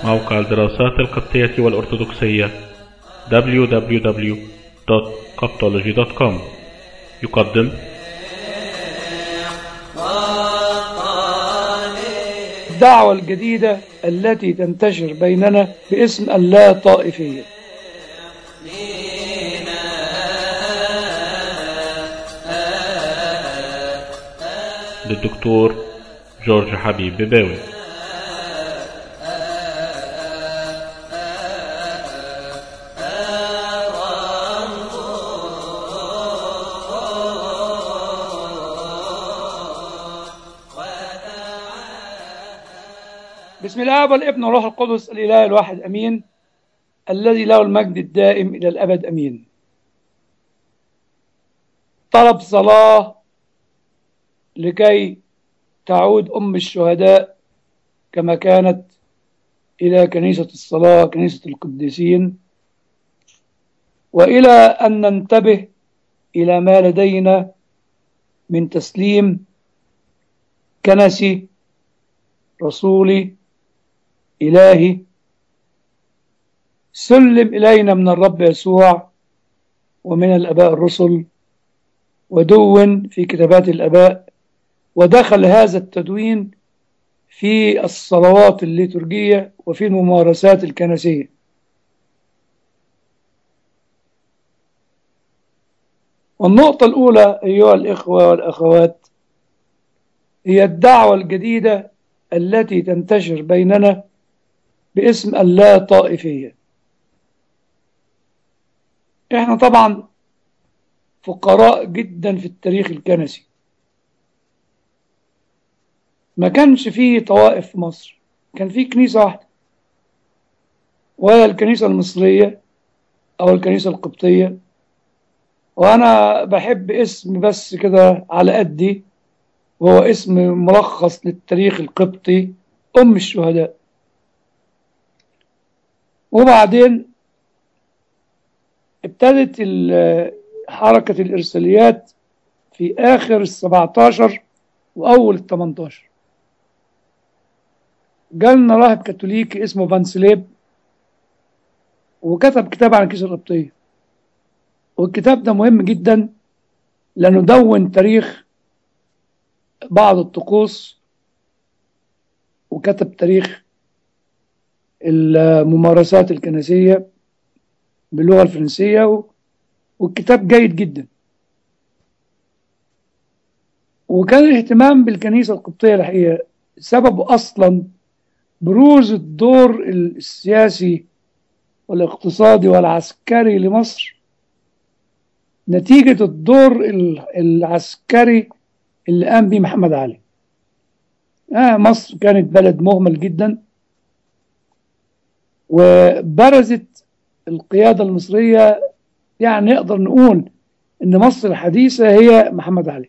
موقع الدراسات القبطية والأرثوذكسية www.coptology.com يقدم الدعوة الجديدة التي تنتشر بيننا باسم اللا طائفية للدكتور جورج حبيب بباوي بسم الله والابن والروح القدس الإله الواحد أمين الذي له المجد الدائم إلى الأبد أمين طلب صلاة لكي تعود أم الشهداء كما كانت إلى كنيسة الصلاة كنيسة القديسين وإلى أن ننتبه إلى ما لدينا من تسليم كنسي رسولي إلهي سلم إلينا من الرب يسوع ومن الأباء الرسل ودون في كتابات الأباء ودخل هذا التدوين في الصلوات الليتورجية وفي الممارسات الكنسية والنقطة الأولى أيها الإخوة والأخوات هي الدعوة الجديدة التي تنتشر بيننا باسم اللا طائفية احنا طبعا فقراء جدا في التاريخ الكنسي ما كانش فيه طوائف في مصر كان فيه كنيسة واحدة وهي الكنيسة المصرية أو الكنيسة القبطية وأنا بحب اسم بس كده على قدي وهو اسم ملخص للتاريخ القبطي أم الشهداء وبعدين ابتدت حركة الإرساليات في آخر السبعتاشر وأول التمنتاشر جالنا راهب كاثوليكي اسمه فان سليب وكتب كتاب عن الكنيسة القبطية والكتاب ده مهم جدا لأنه دون تاريخ بعض الطقوس وكتب تاريخ الممارسات الكنسية باللغة الفرنسية والكتاب جيد جدا وكان الاهتمام بالكنيسة القبطية الحقيقة سببه أصلا بروز الدور السياسي والاقتصادي والعسكري لمصر نتيجة الدور العسكري اللي قام به محمد علي آه مصر كانت بلد مهمل جدا وبرزت القيادة المصرية يعني نقدر نقول ان مصر الحديثة هي محمد علي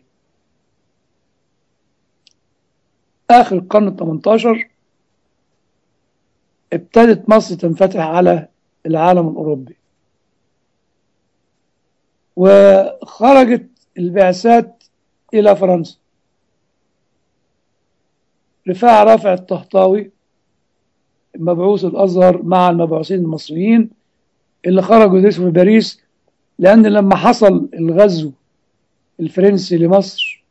اخر القرن ال 18 ابتدت مصر تنفتح على العالم الاوروبي وخرجت البعثات الى فرنسا رفاع رافع الطهطاوي مبعوث الازهر مع المبعوثين المصريين اللي خرجوا يدرسوا في باريس لان لما حصل الغزو الفرنسي لمصر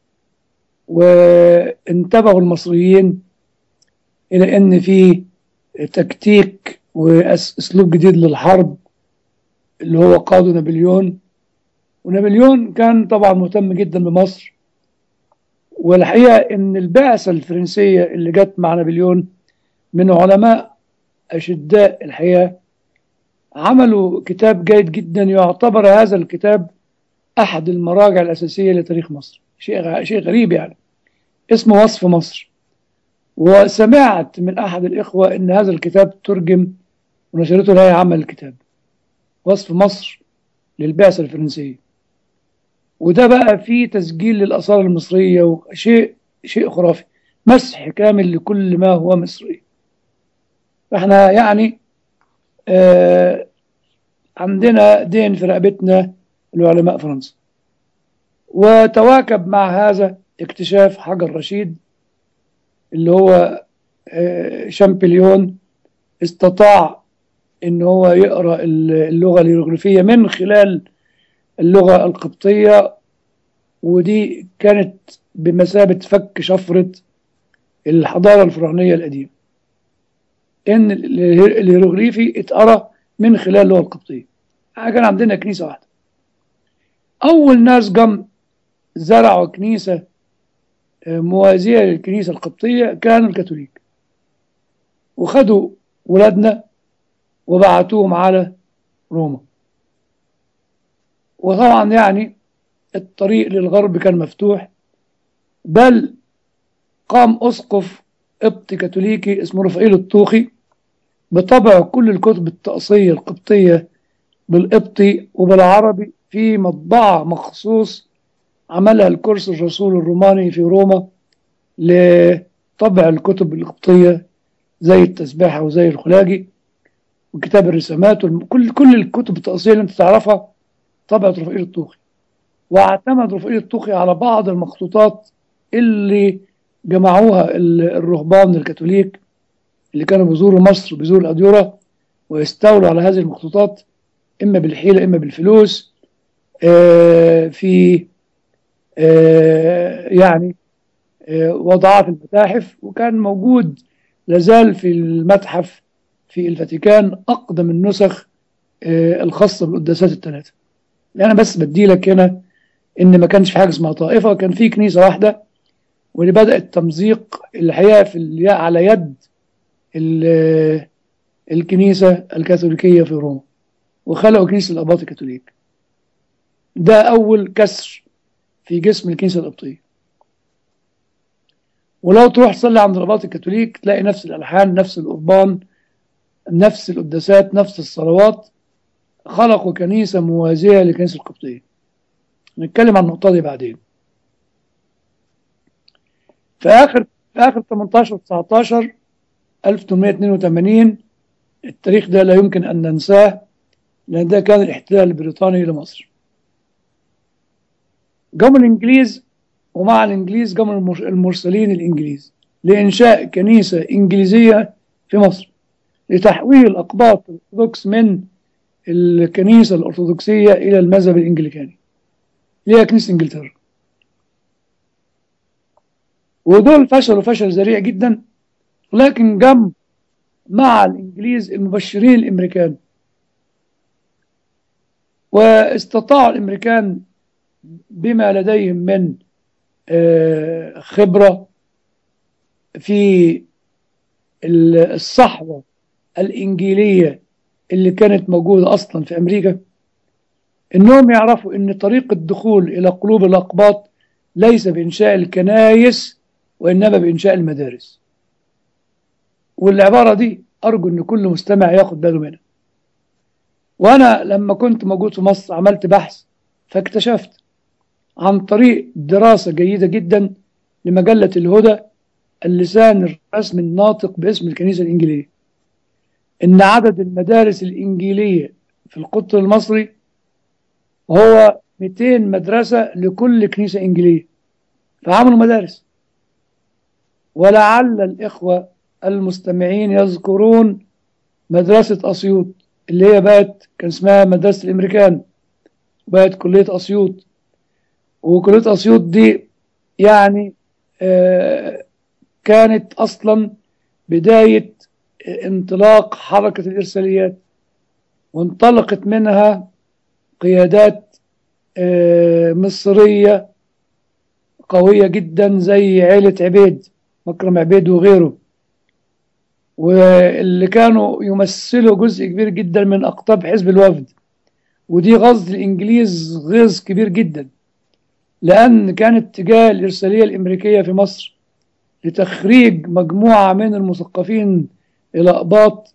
وانتبهوا المصريين الى ان في تكتيك واسلوب جديد للحرب اللي هو قاده نابليون ونابليون كان طبعا مهتم جدا بمصر والحقيقه ان البعثه الفرنسيه اللي جت مع نابليون من علماء اشداء الحقيقه عملوا كتاب جيد جدا يعتبر هذا الكتاب احد المراجع الاساسيه لتاريخ مصر شيء شيء غريب يعني اسمه وصف مصر وسمعت من احد الاخوه ان هذا الكتاب ترجم ونشرته الهيئه عمل الكتاب وصف مصر للبعثه الفرنسيه وده بقى فيه تسجيل للاثار المصريه وشيء شيء خرافي مسح كامل لكل ما هو مصري فاحنا يعني آه عندنا دين في رقبتنا لعلماء فرنسا وتواكب مع هذا اكتشاف حجر رشيد اللي هو آه شامبليون استطاع ان هو يقرا اللغه الهيروغليفيه من خلال اللغه القبطيه ودي كانت بمثابه فك شفره الحضاره الفرعونيه القديمه ان الهيروغليفي اتقرا من خلال اللغه القبطيه كان عندنا كنيسه واحده اول ناس جم زرعوا كنيسه موازيه للكنيسه القبطيه كانوا الكاثوليك وخدوا ولادنا وبعتوهم على روما وطبعا يعني الطريق للغرب كان مفتوح بل قام أسقف قبطي كاثوليكي اسمه رفائيل الطوخي بطبع كل الكتب التقصية القبطية بالقبطي وبالعربي في مطبعة مخصوص عملها الكورس الرسول الروماني في روما لطبع الكتب القبطية زي التسبيحة وزي الخلاجي وكتاب الرسامات وكل كل الكتب التقصية اللي انت تعرفها طبعت رفائيل الطوخي واعتمد رفائيل الطوخي على بعض المخطوطات اللي جمعوها الرهبان الكاثوليك اللي كانوا بيزوروا مصر بيزوروا الأديرة ويستولوا على هذه المخطوطات إما بالحيلة إما بالفلوس آه في آه يعني آه وضعها في المتاحف وكان موجود لازال في المتحف في الفاتيكان أقدم النسخ الخاصة بالقداسات الثلاثة أنا بس بدي لك هنا إن ما كانش في حاجة اسمها طائفة كان في كنيسة واحدة واللي بدأ التمزيق الحقيقة في على يد الكنيسة الكاثوليكية في روما وخلقوا كنيسة الأباط الكاثوليك ده أول كسر في جسم الكنيسة القبطية ولو تروح تصلي عند الأباط الكاثوليك تلاقي نفس الألحان نفس القربان نفس القداسات نفس الصلوات خلقوا كنيسة موازية للكنيسة القبطية نتكلم عن النقطة دي بعدين في آخر في آخر 18 19 1882 التاريخ ده لا يمكن أن ننساه لأن ده كان الاحتلال البريطاني لمصر قام الإنجليز ومع الإنجليز قام المرسلين الإنجليز لإنشاء كنيسة إنجليزية في مصر لتحويل الأقباط الأرثوذكس من الكنيسة الأرثوذكسية إلى المذهب الإنجليكاني اللي هي كنيسة إنجلترا ودول فشلوا فشل ذريع جدا لكن جم مع الإنجليز المبشرين الأمريكان واستطاعوا الأمريكان بما لديهم من خبرة في الصحوة الإنجيلية اللي كانت موجودة أصلا في أمريكا إنهم يعرفوا إن طريق الدخول إلى قلوب الأقباط ليس بإنشاء الكنايس وإنما بإنشاء المدارس والعبارة دي أرجو إن كل مستمع ياخد باله منها وأنا لما كنت موجود في مصر عملت بحث فاكتشفت عن طريق دراسة جيدة جدا لمجلة الهدى اللسان الرسمي الناطق باسم الكنيسة الإنجيلية إن عدد المدارس الإنجيلية في القطر المصري هو 200 مدرسة لكل كنيسة إنجيلية فعملوا مدارس ولعل الإخوة المستمعين يذكرون مدرسة أسيوط اللي هي بقت كان اسمها مدرسة الأمريكان بقت كلية أسيوط وكلية أسيوط دي يعني آه كانت أصلا بداية انطلاق حركة الإرساليات وانطلقت منها قيادات آه مصرية قوية جدا زي عيلة عبيد مكرم عبيد وغيره واللي كانوا يمثلوا جزء كبير جدا من أقطاب حزب الوفد ودي غزل الإنجليز غيظ كبير جدا لأن كان اتجاه الإرسالية الأمريكية في مصر لتخريج مجموعة من المثقفين إلى أقباط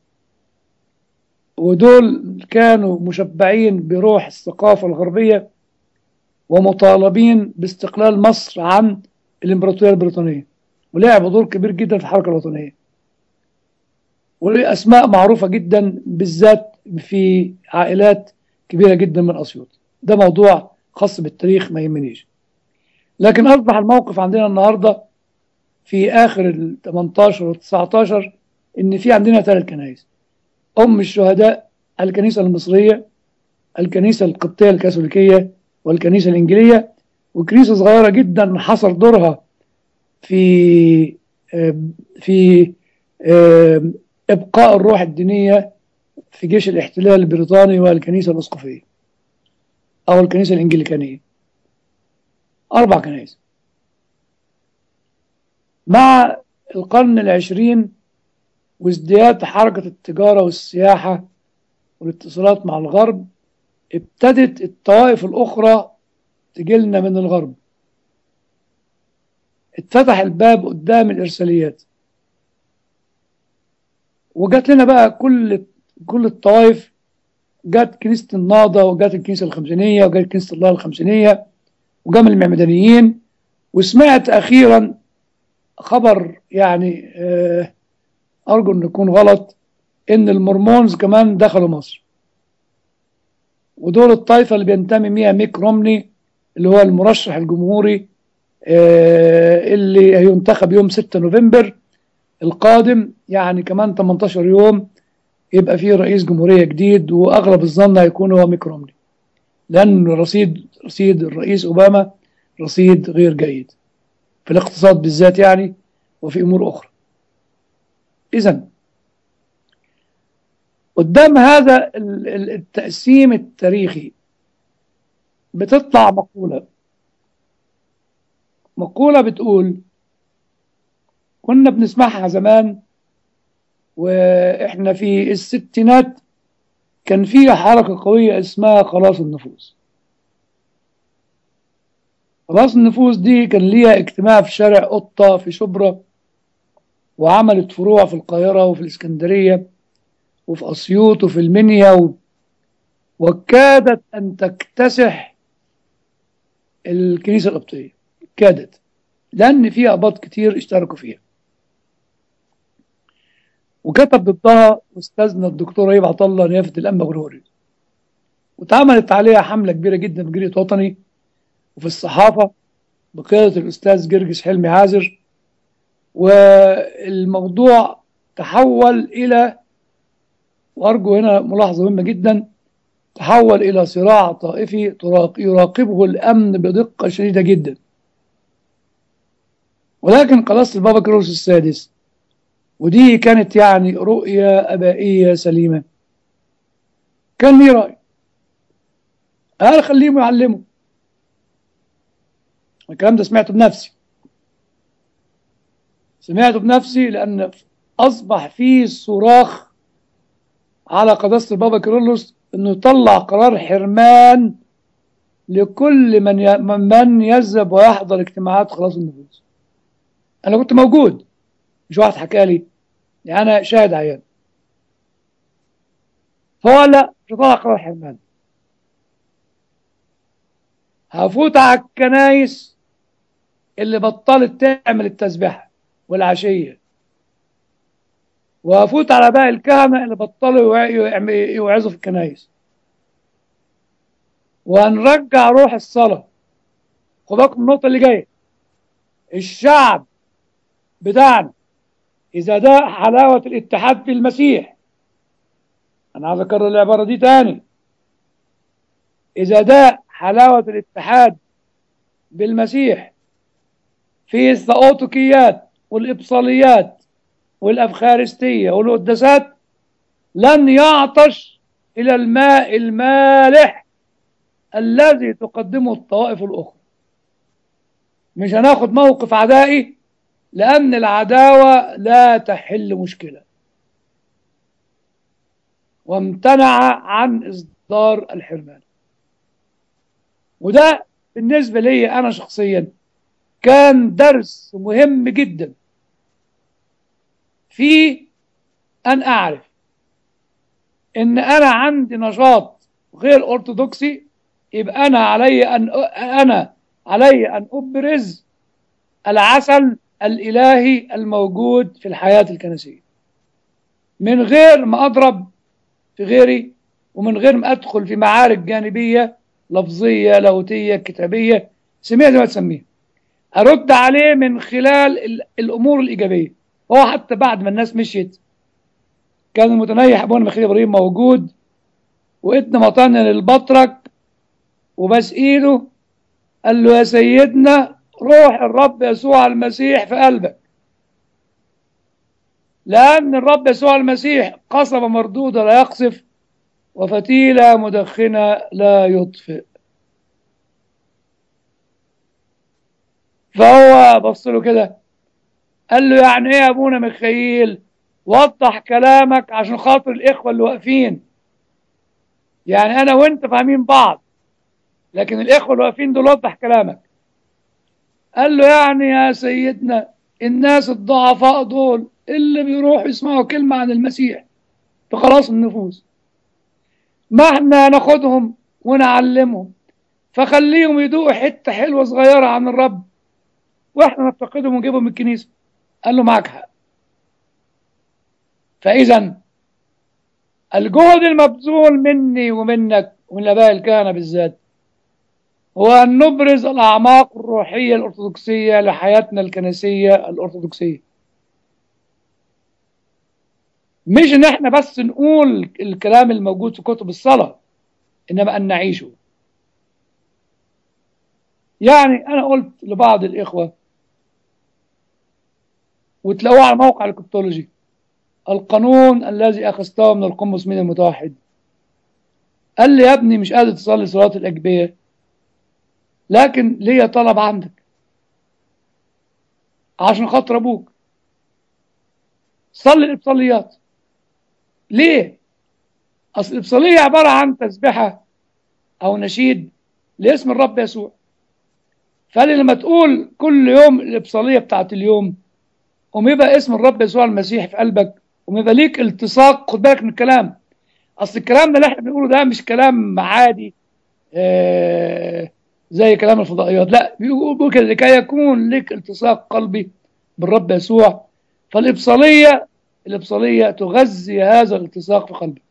ودول كانوا مشبعين بروح الثقافة الغربية ومطالبين باستقلال مصر عن الإمبراطورية البريطانية ولعبوا دور كبير جدا في الحركة الوطنية وليه أسماء معروفة جدا بالذات في عائلات كبيرة جدا من أسيوط ده موضوع خاص بالتاريخ ما يهمنيش لكن أصبح الموقف عندنا النهاردة في آخر ال 18 و 19 إن في عندنا ثلاث كنائس أم الشهداء الكنيسة المصرية الكنيسة القبطية الكاثوليكية والكنيسة الإنجيلية وكنيسة صغيرة جدا حصر دورها في في إبقاء الروح الدينية في جيش الاحتلال البريطاني والكنيسة الأسقفية أو الكنيسة الإنجليكانية أربع كنائس مع القرن العشرين وازدياد حركة التجارة والسياحة والاتصالات مع الغرب ابتدت الطوائف الأخرى تجيلنا من الغرب اتفتح الباب قدام الإرساليات وجات لنا بقى كل كل الطوائف جت كنيسة النهضة وجت الكنيسة الخمسينية وجت كنيسة الله الخمسينية وجم المعمدانيين وسمعت أخيرا خبر يعني أرجو أن يكون غلط إن المورمونز كمان دخلوا مصر ودول الطائفة اللي بينتمي ميها ميك رومني اللي هو المرشح الجمهوري اللي هينتخب يوم 6 نوفمبر القادم يعني كمان 18 يوم يبقى فيه رئيس جمهورية جديد وأغلب الظن هيكون هو ميك رومني لأن رصيد رصيد الرئيس أوباما رصيد غير جيد في الاقتصاد بالذات يعني وفي أمور أخرى إذا قدام هذا التقسيم التاريخي بتطلع مقولة مقولة بتقول كنا بنسمعها زمان واحنا في الستينات كان في حركة قوية اسمها خلاص النفوس خلاص النفوس دي كان ليها اجتماع في شارع قطة في شبرا وعملت فروع في القاهرة وفي الإسكندرية وفي أسيوط وفي المنيا و... وكادت أن تكتسح الكنيسة القبطية كادت لأن في أباط كتير اشتركوا فيها وكتب ضدها أستاذنا الدكتور رهيب عطلة نيافة الأنبا غروري واتعملت عليها حملة كبيرة جدا في جريدة وطني وفي الصحافة بقيادة الأستاذ جرجس حلمي عازر والموضوع تحول إلى وأرجو هنا ملاحظة مهمة جدا تحول إلى صراع طائفي يراقبه الأمن بدقة شديدة جدا ولكن قلاصة البابا كيروس السادس ودي كانت يعني رؤية أبائية سليمة كان لي رأي قال خليهم يعلموا الكلام ده سمعته بنفسي سمعته بنفسي لأن أصبح فيه صراخ على قداسة البابا كيرلس أنه يطلع قرار حرمان لكل من من يذهب ويحضر اجتماعات خلاص النفوس أنا كنت موجود مش واحد حكى لي يعني أنا شاهد عيان فهو لا مش هطلع قرار حرمان هفوت على الكنايس اللي بطلت تعمل التسبيحة والعشية وهفوت على باقي الكهنة اللي بطلوا يوعظوا في الكنايس وهنرجع روح الصلاة خد بالكم من النقطة اللي جاية الشعب بتاعنا إذا ده حلاوة الاتحاد في المسيح أنا عايز أكرر العبارة دي تاني إذا ده حلاوة الاتحاد بالمسيح في الثؤوتكيات والإبصاليات والأفخارستية والقداسات لن يعطش إلى الماء المالح الذي تقدمه الطوائف الأخرى مش هناخد موقف عدائي لأن العداوة لا تحل مشكلة وامتنع عن إصدار الحرمان وده بالنسبة لي أنا شخصيا كان درس مهم جدا في أن أعرف إن أنا عندي نشاط غير أرثوذكسي يبقى أنا علي أن أنا علي أن أبرز العسل الإلهي الموجود في الحياة الكنسية من غير ما أضرب في غيري ومن غير ما أدخل في معارك جانبية لفظية لاهوتية كتابية سميها زي ما تسميها أرد عليه من خلال الأمور الإيجابية هو حتى بعد ما الناس مشيت كان المتنيح ابونا مخيل ابراهيم موجود وادنا مطانيا للبطرك وبس ايده قال له يا سيدنا روح الرب يسوع المسيح في قلبك لأن الرب يسوع المسيح قصبة مردودة لا يقصف وفتيلة مدخنة لا يطفئ فهو بص له كده قال له يعني ايه يا ابونا ميخائيل وضح كلامك عشان خاطر الاخوه اللي واقفين يعني انا وانت فاهمين بعض لكن الاخوه اللي واقفين دول وضح كلامك قال له يعني يا سيدنا الناس الضعفاء دول اللي بيروحوا يسمعوا كلمه عن المسيح في خلاص النفوس ما احنا ناخدهم ونعلمهم فخليهم يدوقوا حته حلوه صغيره عن الرب واحنا نفتقدهم ونجيبهم من الكنيسه قال له معك حق فاذا الجهد المبذول مني ومنك ومن الاباء الكهنه بالذات هو ان نبرز الاعماق الروحيه الارثوذكسيه لحياتنا الكنسيه الارثوذكسيه مش ان احنا بس نقول الكلام الموجود في كتب الصلاه انما ان نعيشه يعني انا قلت لبعض الاخوه وتلاقوه على موقع الكتولوجي القانون الذي اخذته من القمص من المتوحد قال لي يا ابني مش قادر تصلي صلاه الاجبيه لكن ليا طلب عندك عشان خاطر ابوك صلي الابصاليات ليه اصل الابصاليه عباره عن تسبحه او نشيد لاسم الرب يسوع فقال لما تقول كل يوم الابصاليه بتاعت اليوم قوم يبقى اسم الرب يسوع المسيح في قلبك قوم يبقى ليك التصاق خد بالك من الكلام اصل الكلام ده اللي احنا بنقوله ده مش كلام عادي آه زي كلام الفضائيات لا بيقول كده لكي يكون لك التصاق قلبي بالرب يسوع فالابصاليه الابصاليه تغذي هذا الالتصاق في قلبك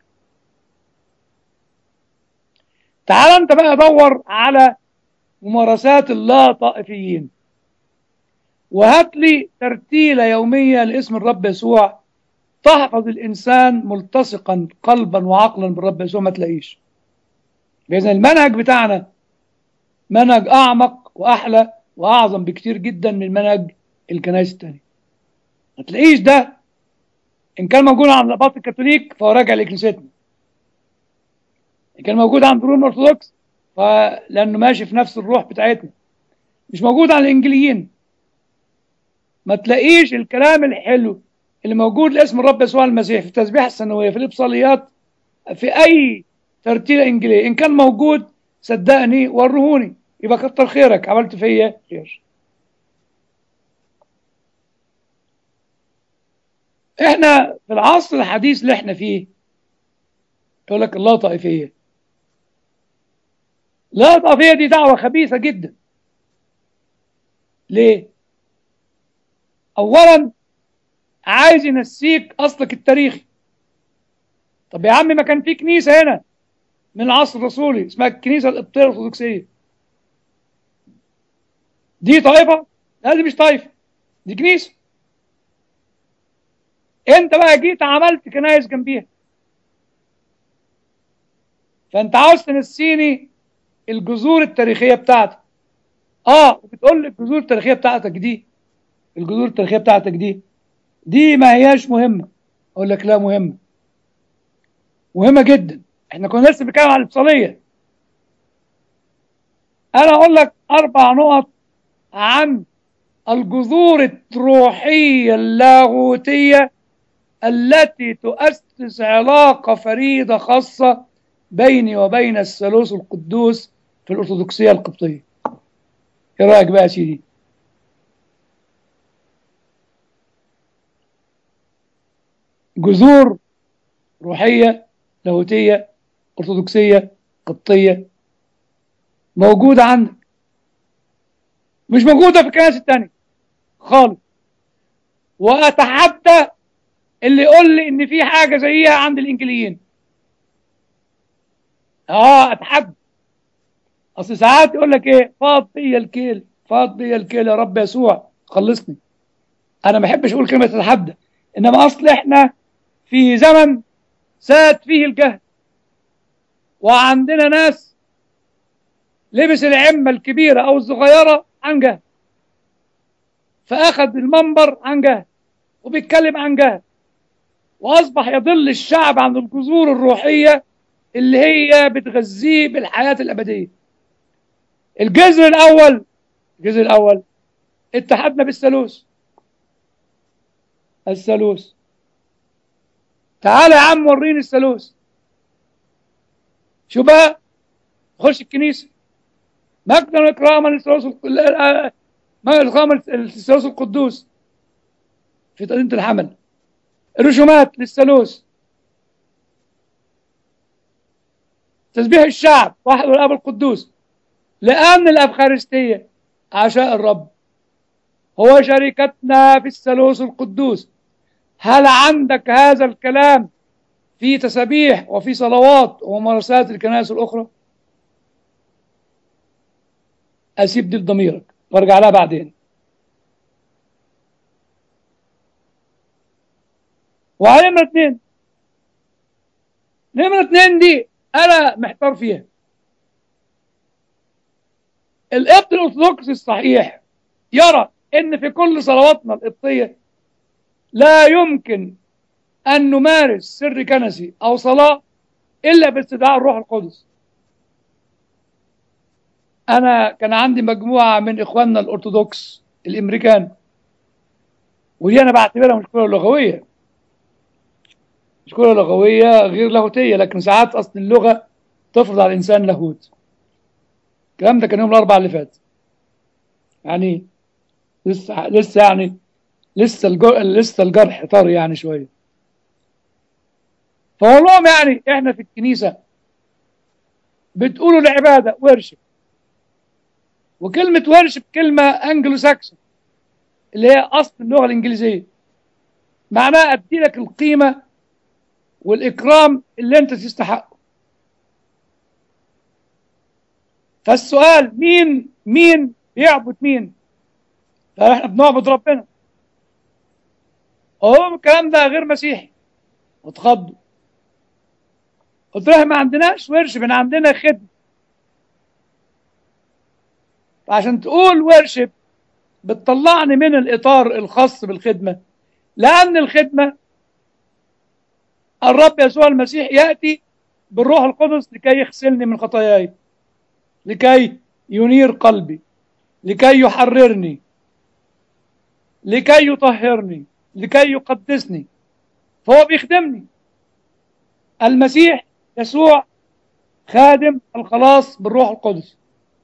تعال انت بقى دور على ممارسات اللا طائفيين وهات لي ترتيلة يومية لاسم الرب يسوع تحفظ الإنسان ملتصقا قلبا وعقلا بالرب يسوع ما تلاقيش إذا المنهج بتاعنا منهج أعمق وأحلى وأعظم بكتير جدا من منهج الكنائس التانية ما تلاقيش ده إن كان موجود عند الأباط الكاثوليك فهو راجع لكنيستنا إن كان موجود عند الروم الأرثوذكس فلأنه ماشي في نفس الروح بتاعتنا مش موجود عند الإنجليين ما تلاقيش الكلام الحلو اللي موجود لاسم الرب يسوع المسيح في التسبيحة السنوية في الإبصاليات في أي ترتيل إنجليزي إن كان موجود صدقني ورهوني يبقى كتر خيرك عملت فيا خير احنا في العصر الحديث اللي احنا فيه يقول لك الله طائفية لا طائفية دي دعوة خبيثة جدا ليه اولا عايز ينسيك اصلك التاريخي طب يا عم ما كان في كنيسه هنا من العصر الرسولي اسمها الكنيسه القبطيه الارثوذكسيه دي طائفه لا دي مش طائفه دي كنيسه انت بقى جيت عملت كنايس جنبيها فانت عاوز تنسيني الجذور التاريخيه بتاعتك اه بتقول لي الجذور التاريخيه بتاعتك دي الجذور التاريخيه بتاعتك دي دي ما هياش مهمه اقول لك لا مهمه مهمه جدا احنا كنا لسه بنتكلم عن الابصاليه انا اقول لك اربع نقط عن الجذور الروحيه اللاهوتيه التي تؤسس علاقه فريده خاصه بيني وبين الثالوث القدوس في الارثوذكسيه القبطيه ايه رايك بقى يا سيدي جذور روحية لاهوتية أرثوذكسية قبطية موجودة عندك مش موجودة في الكنائس التانية خالص وأتحدى اللي يقول لي إن في حاجة زيها عند الإنجليين آه أتحدى أصل ساعات يقول لك إيه فاض بيا الكيل فاض بيا الكيل يا رب يسوع خلصني أنا ما بحبش أقول كلمة أتحدى إنما أصل إحنا في زمن ساد فيه الجهل وعندنا ناس لبس العمة الكبيرة أو الصغيرة عن جهل فأخذ المنبر عن جهل وبيتكلم عن جهل وأصبح يضل الشعب عن الجذور الروحية اللي هي بتغذيه بالحياة الأبدية الجذر الأول الجذر الأول اتحدنا بالثالوث الثالوث تعالى يا عم وريني الثالوث شو بقى خش الكنيسة مجدا وإكراما للثالوث إكراما للثالوث القدوس في تقديمة الحمل رسومات للثالوث تسبيح الشعب واحد والاب القدوس لان الافخارستيه عشاء الرب هو شركتنا في الثالوث القدوس هل عندك هذا الكلام في تسابيح وفي صلوات وممارسات الكنائس الاخرى اسيب دي لضميرك وارجع لها بعدين وعلى نمرة اتنين نمرة اتنين دي أنا محتار فيها القبط الأرثوذكسي الصحيح يرى إن في كل صلواتنا القبطية لا يمكن أن نمارس سر كنسي أو صلاة إلا باستدعاء الروح القدس أنا كان عندي مجموعة من إخواننا الأرثوذكس الأمريكان ودي أنا بعتبرها مشكلة لغوية مشكلة لغوية غير لاهوتية لكن ساعات أصل اللغة تفرض على الإنسان لاهوت الكلام ده كان يوم الأربعاء اللي فات يعني لسه لسه يعني لسه الجر... لسه الجرح طري يعني شوية فأقول لهم يعني إحنا في الكنيسة بتقولوا العبادة ورشب وكلمة ورشب كلمة أنجلو ساكسون اللي هي أصل اللغة الإنجليزية معناها أدي لك القيمة والإكرام اللي أنت تستحقه فالسؤال مين مين بيعبد مين فاحنا بنعبد ربنا هو الكلام ده غير مسيحي وتخضوا قلت له ما عندناش ورشب احنا عندنا خدمه فعشان تقول ورشب بتطلعني من الاطار الخاص بالخدمه لان الخدمه الرب يسوع المسيح ياتي بالروح القدس لكي يغسلني من خطاياي لكي ينير قلبي لكي يحررني لكي يطهرني لكي يقدسني فهو بيخدمني المسيح يسوع خادم الخلاص بالروح القدس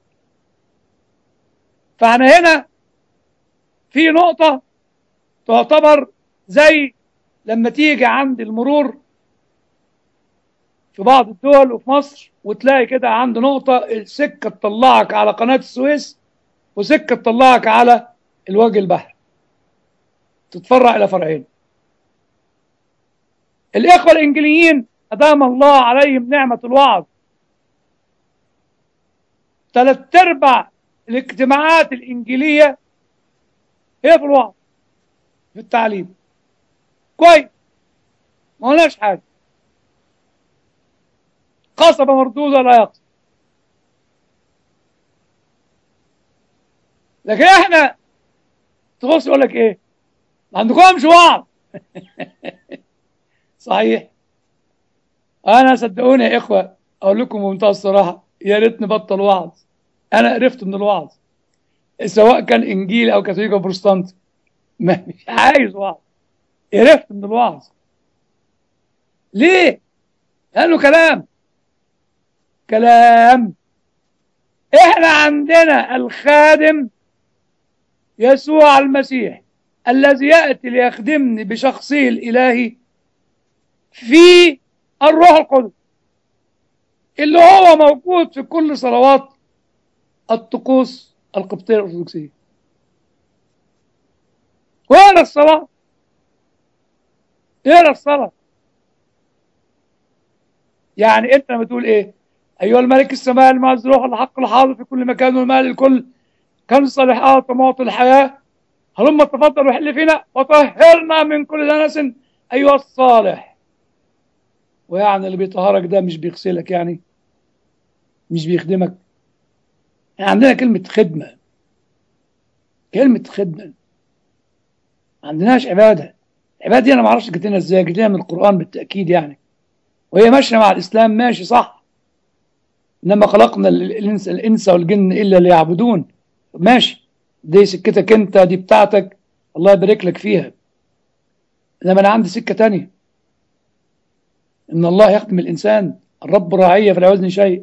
فاحنا هنا في نقطة تعتبر زي لما تيجي عند المرور في بعض الدول وفي مصر وتلاقي كده عند نقطة السكة تطلعك على قناة السويس وسكة تطلعك على الوجه البحر تتفرع إلى فرعين الإخوة الإنجليين أدام الله عليهم نعمة الوعظ ثلاث أرباع الاجتماعات الإنجيلية هي في الوعظ في التعليم كويس ما قلناش حاجة قصبة مردودة لا يقصد لكن احنا تبص يقول لك ايه ما عندكمش وعظ صحيح انا صدقوني يا اخوه اقول لكم بمنتهى الصراحه يا ريت نبطل وعظ انا قرفت من الوعظ سواء كان انجيل او كاثوليك او بروتستانت مش عايز وعظ قرفت من الوعظ ليه؟ لانه كلام كلام احنا عندنا الخادم يسوع المسيح الذي ياتي ليخدمني بشخصه الالهي في الروح القدس اللي هو موجود في كل صلوات الطقوس القبطيه الارثوذكسيه وين الصلاه اقرا الصلاه يعني انت لما تقول ايه ايها الملك السماء المعز روح الحق الحاضر في كل مكان والمال الكل كنز صالحات ومعطي الحياه هلما تفضل وحل فينا وطهرنا من كل دنس ايها الصالح ويعني اللي بيطهرك ده مش بيغسلك يعني مش بيخدمك يعني عندنا كلمة خدمة كلمة خدمة ما عندناش عبادة العبادة دي أنا ما أعرفش جت لنا إزاي جت لنا من القرآن بالتأكيد يعني وهي ماشية مع الإسلام ماشي صح إنما خلقنا الإنس, الإنس والجن إلا ليعبدون ماشي دي سكتك أنت دي بتاعتك الله يبارك لك فيها إنما أنا عندي سكة تانية إن الله يخدم الإنسان الرب راعية فلا يوزن شيء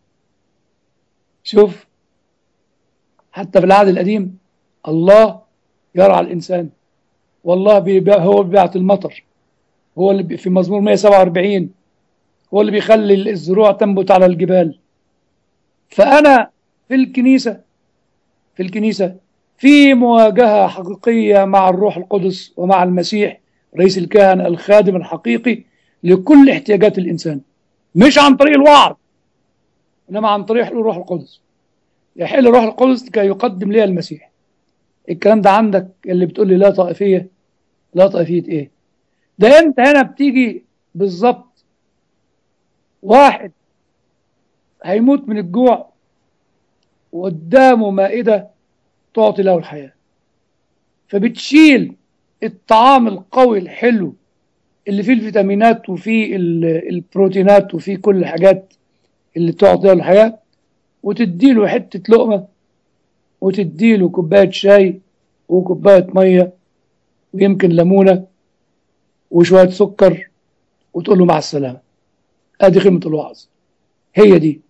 شوف حتى في العهد القديم الله يرعى الإنسان والله بيبقى هو بيبعت المطر هو اللي في مزمور 147 هو اللي بيخلي الزروع تنبت على الجبال فأنا في الكنيسة في الكنيسة في مواجهة حقيقية مع الروح القدس ومع المسيح رئيس الكهنة الخادم الحقيقي لكل احتياجات الإنسان مش عن طريق الوعظ إنما عن طريق الروح القدس يحل الروح القدس كي يقدم لي المسيح الكلام ده عندك اللي بتقول لي لا طائفية لا طائفية ايه ده انت هنا بتيجي بالظبط واحد هيموت من الجوع وقدامه مائدة تعطي له الحياة فبتشيل الطعام القوي الحلو اللي فيه الفيتامينات وفيه البروتينات وفيه كل الحاجات اللي تعطي له الحياة وتديله حتة لقمة وتديله كوباية شاي وكوباية مية ويمكن ليمونة وشوية سكر وتقول له مع السلامة ادي قيمة الوعظ هي دي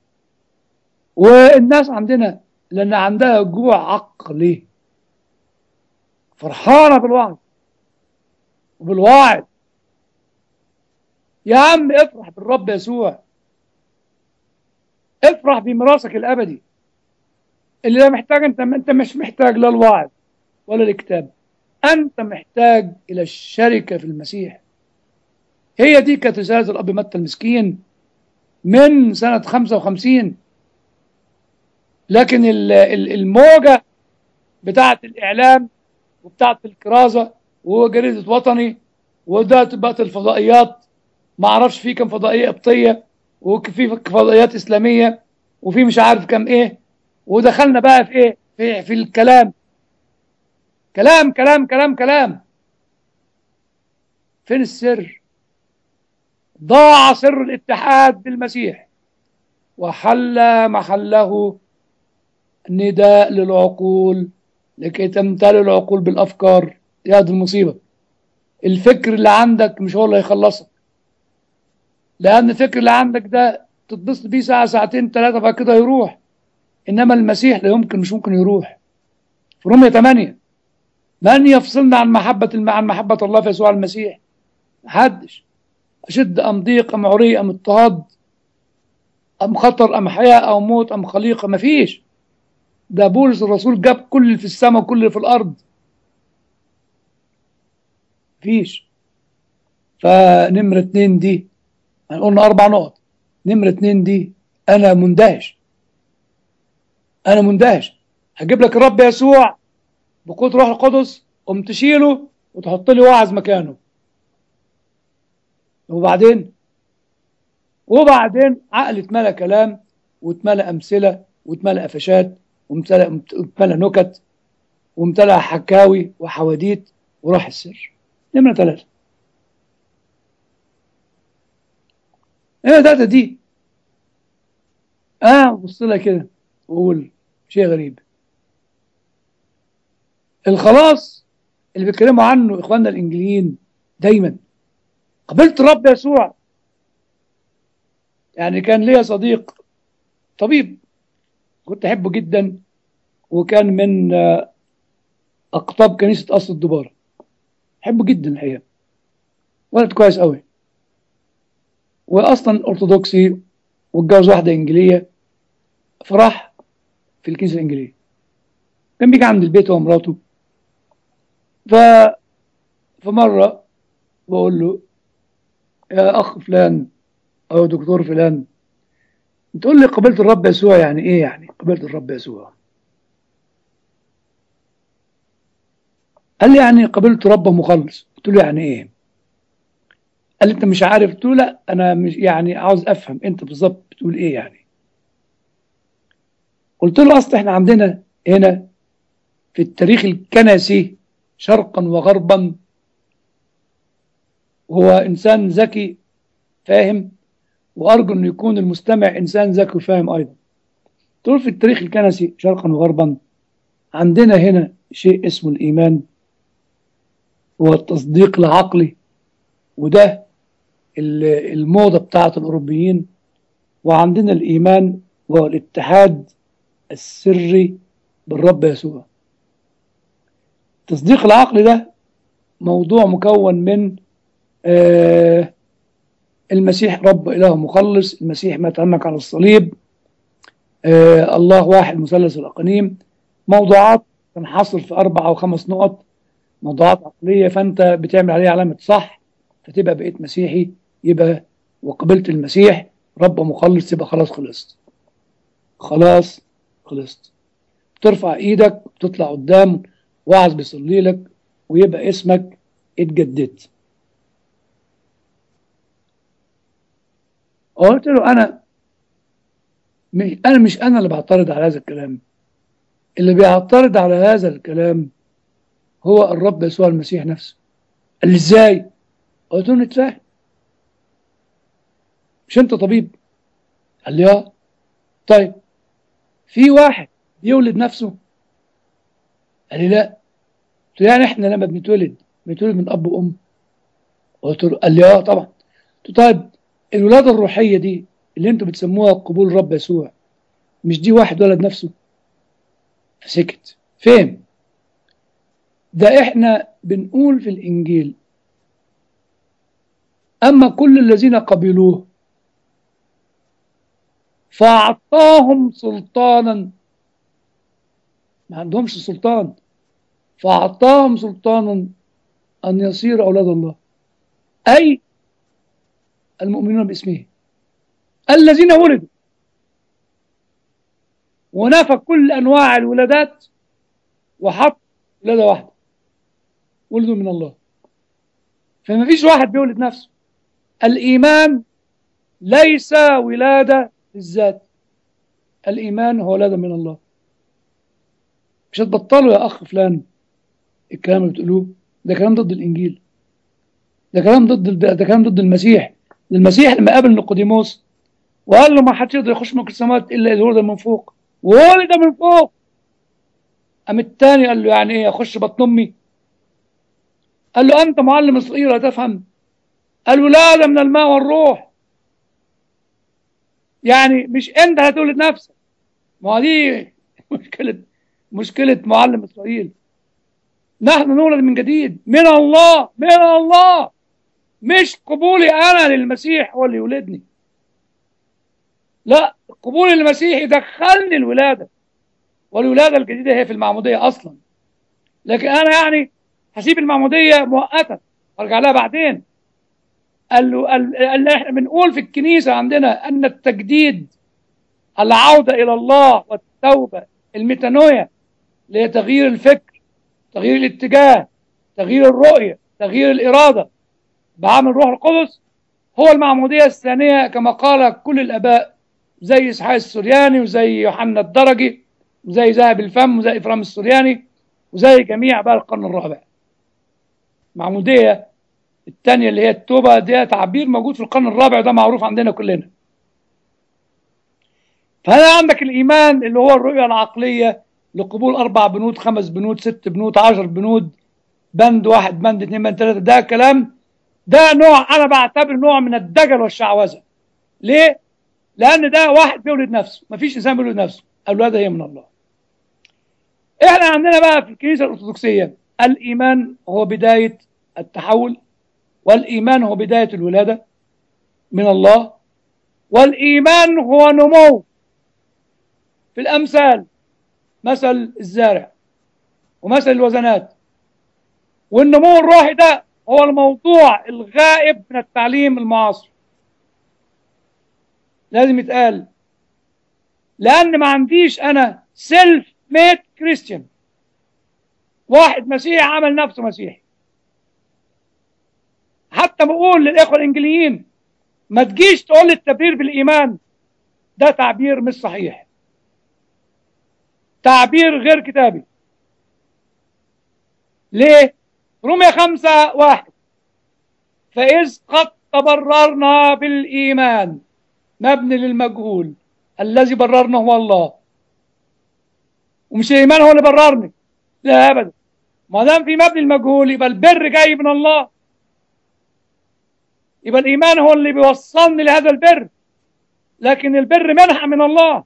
والناس عندنا لان عندها جوع عقلي فرحانة بالوعظ وبالواعظ يا عم افرح بالرب يسوع افرح بميراثك الابدي اللي ده محتاج انت انت مش محتاج لا الوعظ ولا الكتاب انت محتاج الى الشركه في المسيح هي دي كانت رساله الاب متى المسكين من سنه 55 لكن الموجه بتاعه الاعلام وبتاعه الكرازه وجريده وطني وده بقت الفضائيات ما اعرفش في كم فضائيه قبطيه وفي فضائيات اسلاميه وفي مش عارف كم ايه ودخلنا بقى في ايه في, في الكلام كلام كلام كلام كلام فين السر ضاع سر الاتحاد بالمسيح وحل محله نداء للعقول لكي تمتلئ العقول بالافكار يا دي المصيبه الفكر اللي عندك مش هو اللي هيخلصك لان الفكر اللي عندك ده تتبسط بيه ساعه ساعتين ثلاثه بعد كده يروح انما المسيح لا يمكن مش ممكن يروح في رومية 8 من يفصلنا عن محبة عن محبة الله في يسوع المسيح محدش أشد أم ضيق أم عري أم اضطهاد أم خطر أم حياة أو موت أم خليقة مفيش ده بولس الرسول جاب كل اللي في السماء وكل اللي في الأرض مفيش فنمرة اتنين دي قلنا أربع نقط نمرة اتنين دي أنا مندهش أنا مندهش هجيب لك الرب يسوع بقوة روح القدس قوم تشيله وتحط لي واعظ مكانه وبعدين وبعدين عقل اتملى كلام واتملى أمثلة واتملى قفشات واتملى نكت وامتلأ حكاوي وحواديت وراح السر نمرة ثلاثة نمرة ثلاثة دي اه بص لها كده واقول شيء غريب الخلاص اللي بيتكلموا عنه اخواننا الانجليين دايما قبلت الرب يسوع يعني كان ليا صديق طبيب كنت احبه جدا وكان من اقطاب كنيسه اصل الدباره احبه جدا الحقيقه ولد كويس قوي واصلا ارثوذكسي واتجوز واحده انجيليه فراح في الكنيسه الانجيليه كان بيجي عند البيت هو ومراته ف فمره بقول له يا اخ فلان او دكتور فلان تقول لي قبلت الرب يسوع يعني ايه يعني قبلت الرب يسوع قال لي يعني قبلت رب مخلص قلت له يعني ايه قال لي انت مش عارف قلت له لا انا مش يعني عاوز افهم انت بالظبط بتقول ايه يعني قلت له اصل احنا عندنا هنا في التاريخ الكنسي شرقا وغربا هو انسان ذكي فاهم وارجو انه يكون المستمع انسان ذكي وفاهم ايضا قلت له في التاريخ الكنسي شرقا وغربا عندنا هنا شيء اسمه الايمان هو التصديق العقلي وده الموضة بتاعت الأوروبيين وعندنا الإيمان وهو الاتحاد السري بالرب يسوع التصديق العقلي ده موضوع مكون من آه المسيح رب إله مخلص المسيح ما تهمك على الصليب آه الله واحد مثلث الأقانيم موضوعات تنحصر في أربع أو خمس نقط موضوعات عقلية فأنت بتعمل عليها علامة صح فتبقى بقيت مسيحي يبقى وقبلت المسيح رب مخلص يبقى خلاص خلصت خلاص خلصت بترفع ايدك بتطلع قدام واعظ بيصلي لك ويبقى اسمك اتجددت قلت له انا مش انا مش انا اللي بعترض على هذا الكلام اللي بيعترض على هذا الكلام هو الرب يسوع المسيح نفسه قال لي ازاي قلت له نتفاهم مش انت طبيب قال لي اه طيب في واحد بيولد نفسه قال لي لا قلت له يعني احنا لما بنتولد بنتولد من اب وام قلت له قال لي اه طبعا قلت له طيب الولاده الروحيه دي اللي انتوا بتسموها قبول رب يسوع مش دي واحد ولد نفسه فسكت فين ده احنا بنقول في الانجيل اما كل الذين قبلوه فأعطاهم سلطانا ما عندهمش سلطان فأعطاهم سلطانا أن يصير أولاد الله أي المؤمنون باسمه الذين ولدوا ونفى كل أنواع الولادات وحط ولادة واحدة ولدوا من الله فما فيش واحد بيولد نفسه الإيمان ليس ولادة بالذات الإيمان هو ولادة من الله مش هتبطلوا يا أخ فلان الكلام اللي بتقولوه ده كلام ضد الإنجيل ده كلام ضد ده كلام ضد المسيح المسيح لما قابل نيقوديموس وقال له ما حدش يقدر يخش ملك السماوات إلا إذا ولد من فوق وولد من فوق قام التاني قال له يعني إيه أخش بطن أمي قال له أنت معلم إسرائيل لا تفهم الولادة من الماء والروح يعني مش انت هتولد نفسك ما هو دي مشكلة مشكلة معلم إسرائيل نحن نولد من جديد من الله من الله مش قبولي أنا للمسيح هو اللي يولدني لا قبول المسيح يدخلني الولادة والولادة الجديدة هي في المعمودية أصلا لكن أنا يعني هسيب المعمودية مؤقتا أرجع لها بعدين قال له قال احنا بنقول في الكنيسة عندنا أن التجديد العودة إلى الله والتوبة الميتانويا اللي هي تغيير الفكر تغيير الاتجاه تغيير الرؤية تغيير الإرادة بعمل روح القدس هو المعمودية الثانية كما قال كل الآباء زي إسحاق السورياني وزي يوحنا الدرجي وزي ذهب الفم وزي إفرام السورياني وزي جميع بقى القرن الرابع معمودية الثانية اللي هي التوبة دي تعبير موجود في القرن الرابع ده معروف عندنا كلنا فهنا عندك الإيمان اللي هو الرؤية العقلية لقبول أربع بنود خمس بنود ست بنود عشر بنود بند واحد بند اثنين بند ثلاثة ده كلام ده نوع أنا بعتبر نوع من الدجل والشعوذة ليه؟ لأن ده واحد بيولد نفسه مفيش إنسان بيولد نفسه الولادة هي من الله إحنا عندنا بقى في الكنيسة الأرثوذكسية الإيمان هو بداية التحول والإيمان هو بداية الولادة من الله والإيمان هو نمو في الأمثال مثل الزارع ومثل الوزنات والنمو الروحي ده هو الموضوع الغائب من التعليم المعاصر لازم يتقال لأن ما عنديش أنا سيلف ميد كريستيان واحد مسيحي عمل نفسه مسيحي حتى حتى بقول للاخوه الانجليين ما تجيش تقول لي التبرير بالايمان ده تعبير مش صحيح تعبير غير كتابي ليه رومية خمسة واحد فإذ قد تبررنا بالإيمان مبني للمجهول الذي بررنا هو الله ومش الإيمان هو اللي بررني لا أبدا ما دام في مبني المجهول يبقى البر جاي من الله يبقى الإيمان هو اللي بيوصلني لهذا البر لكن البر منحة من الله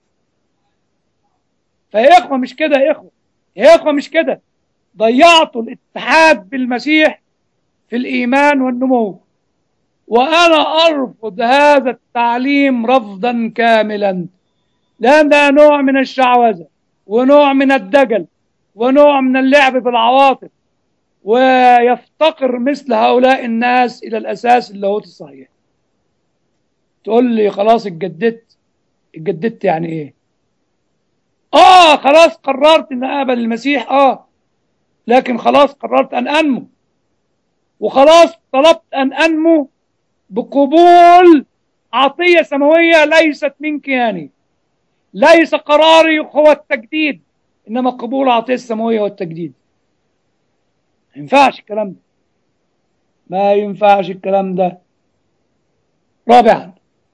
فيا إخوة مش كده يا إخوة يا إخوة مش كده ضيعتوا الاتحاد بالمسيح في الإيمان والنمو وأنا أرفض هذا التعليم رفضا كاملا لأن ده نوع من الشعوذة ونوع من الدجل ونوع من اللعب بالعواطف ويفتقر مثل هؤلاء الناس إلى الأساس اللاهوت الصحيح تقول لي خلاص اتجددت اتجددت يعني ايه اه خلاص قررت ان اقبل المسيح اه لكن خلاص قررت ان انمو وخلاص طلبت ان انمو بقبول عطية سماوية ليست من كياني ليس قراري هو التجديد انما قبول عطية السماوية هو التجديد ما ينفعش الكلام ده ما ينفعش الكلام ده رابعا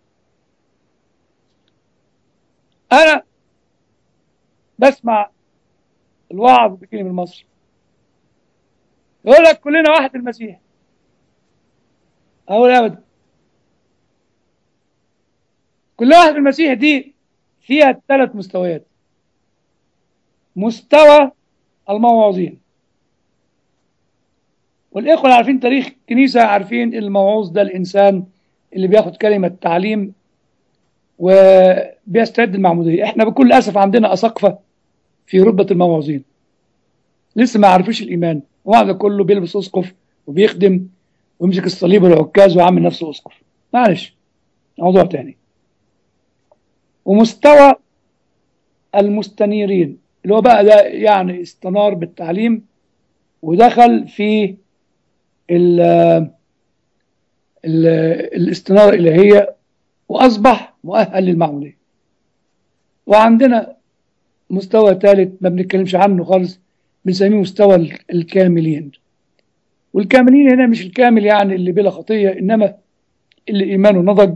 انا بسمع الوعظ بكلمة المصري يقول لك كلنا واحد المسيح أقول أبدا كل واحد المسيح دي فيها ثلاث مستويات مستوى الموعظين والإخوة اللي عارفين تاريخ الكنيسة عارفين الموعوظ ده الإنسان اللي بياخد كلمة تعليم وبيستعد المعمودية احنا بكل أسف عندنا أساقفة في رتبة الموعظين لسه ما عرفوش الإيمان وبعد كله بيلبس أسقف وبيخدم ويمسك الصليب والعكاز ويعمل نفسه أسقف معلش موضوع تاني ومستوى المستنيرين اللي هو بقى ده يعني استنار بالتعليم ودخل في ال ال الاستنارة الإلهية وأصبح مؤهل للمعمودية وعندنا مستوى ثالث ما بنتكلمش عنه خالص بنسميه مستوى الكاملين والكاملين هنا مش الكامل يعني اللي بلا خطية إنما اللي إيمانه نضج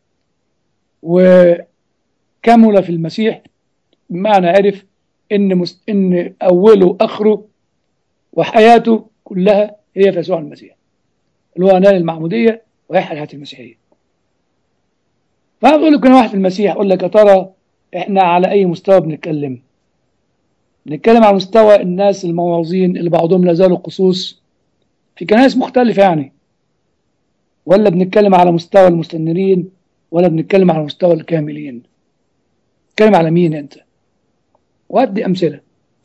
وكمل في المسيح بمعنى عرف إن, مست... إن أوله وآخره وحياته كلها هي في يسوع المسيح اللي هو نال المعمودية ويحيى الحياة المسيحية فأنا بقول لك أنا واحد المسيح أقول لك يا ترى إحنا على أي مستوى بنتكلم بنتكلم على مستوى الناس الموعظين اللي بعضهم لا زالوا قصوص في كنائس مختلفة يعني ولا بنتكلم على مستوى المستنيرين ولا بنتكلم على مستوى الكاملين بنتكلم على مين انت وادي امثله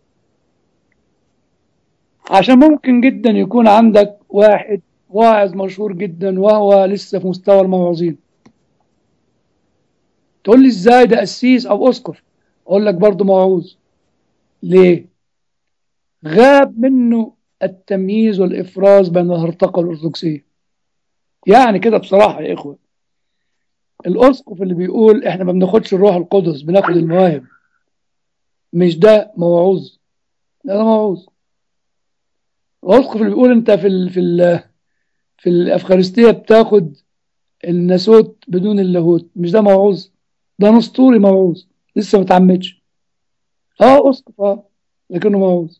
عشان ممكن جدا يكون عندك واحد واعظ مشهور جدا وهو لسه في مستوى الموعظين تقول لي ازاي ده قسيس او اسقف اقول لك برضه موعوظ ليه غاب منه التمييز والافراز بين الهرطقه والارثوذكسيه يعني كده بصراحه يا اخوه الاسقف اللي بيقول احنا ما بناخدش الروح القدس بناخد المواهب مش ده موعوظ ده, ده موعوظ الاسقف اللي بيقول انت في ال في ال في الافخارستيه بتاخد الناسوت بدون اللاهوت مش ده موعوظ ده نسطوري موعوظ لسه ما اتعمدش اه اسقف اه لكنه موعوظ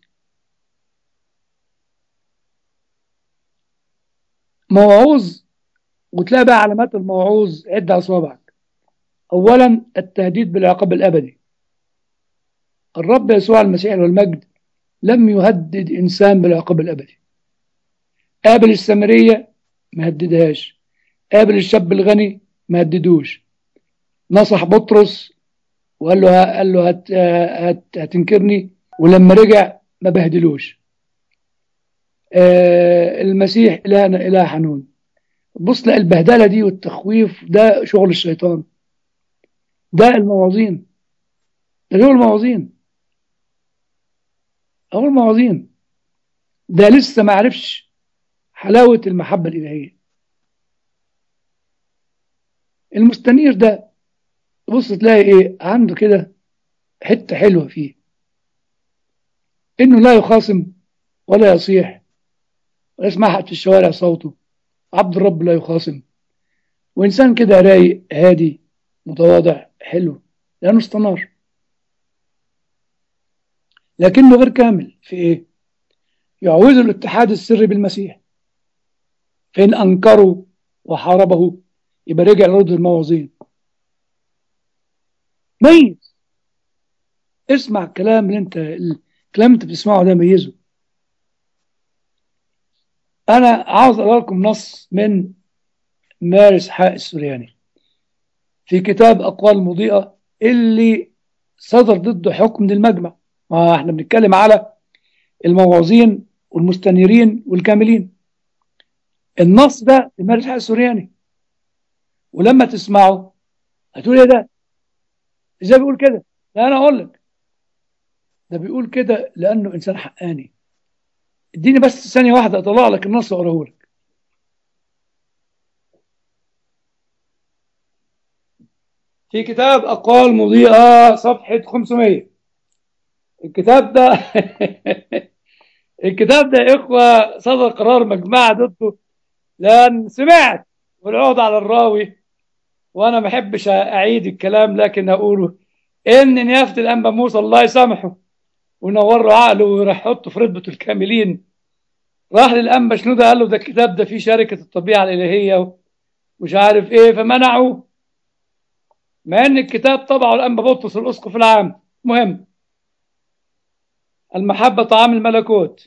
موعوظ وتلاقي بقى علامات الموعوظ عد على صوابعك اولا التهديد بالعقاب الابدي الرب يسوع المسيح والمجد لم يهدد انسان بالعقاب الابدي قابل السامريه ما هددهاش قابل الشاب الغني ما هددوش نصح بطرس وقال له قال له هت هت هتنكرني ولما رجع ما بهدلوش آه المسيح إلهنا إله حنون بص لقى البهدلة دي والتخويف ده شغل الشيطان ده الموازين ده شغل الموازين أول الموازين ده لسه ما عرفش حلاوة المحبة الإلهية المستنير ده تبص تلاقي ايه عنده كده حته حلوه فيه انه لا يخاصم ولا يصيح ولا يسمع حد في الشوارع صوته عبد الرب لا يخاصم وانسان كده رايق هادي متواضع حلو لانه استنار لكنه غير كامل في ايه يعوز الاتحاد السري بالمسيح فإن أنكروا وحاربه يبقى رجع لرد الموازين ميز اسمع الكلام اللي انت الكلام اللي انت بتسمعه ده ميزه انا عاوز اقرا لكم نص من مارس حق السورياني في كتاب اقوال مضيئه اللي صدر ضده حكم من المجمع ما احنا بنتكلم على الموعظين والمستنيرين والكاملين النص ده في مارس حق السورياني ولما تسمعه هتقول ايه ده ازاي بيقول كده لا انا اقول لك ده بيقول كده لانه انسان حقاني اديني بس ثانيه واحده اطلع لك النص واقراه لك في كتاب اقوال مضيئه صفحه 500 الكتاب ده الكتاب ده يا اخوه صدر قرار مجمعه ضده لان سمعت والعود على الراوي وانا ما بحبش اعيد الكلام لكن اقوله ان نيافه الانبا موسى الله يسامحه ونور له عقله وراح يحطه في رتبه الكاملين راح للانبا شنوده قال له ده الكتاب ده فيه شركه الطبيعه الالهيه ومش عارف ايه فمنعه مع ان الكتاب طبعه الانبا بطرس الاسقف العام مهم المحبه طعام الملكوت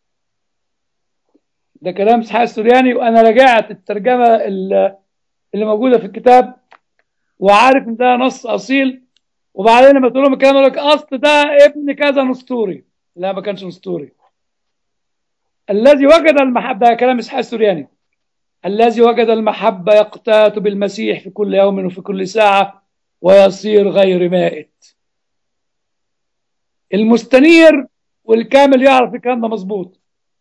ده كلام اسحاق السورياني وانا راجعت الترجمه اللي موجوده في الكتاب وعارف ان ده نص اصيل وبعدين لما تقول لهم الكلام يقول لك اصل ده ابن كذا نسطوري لا ما كانش نسطوري الذي وجد المحبه ده كلام اسحاق السورياني الذي وجد المحبه يقتات بالمسيح في كل يوم وفي كل ساعه ويصير غير مائت المستنير والكامل يعرف الكلام ده مظبوط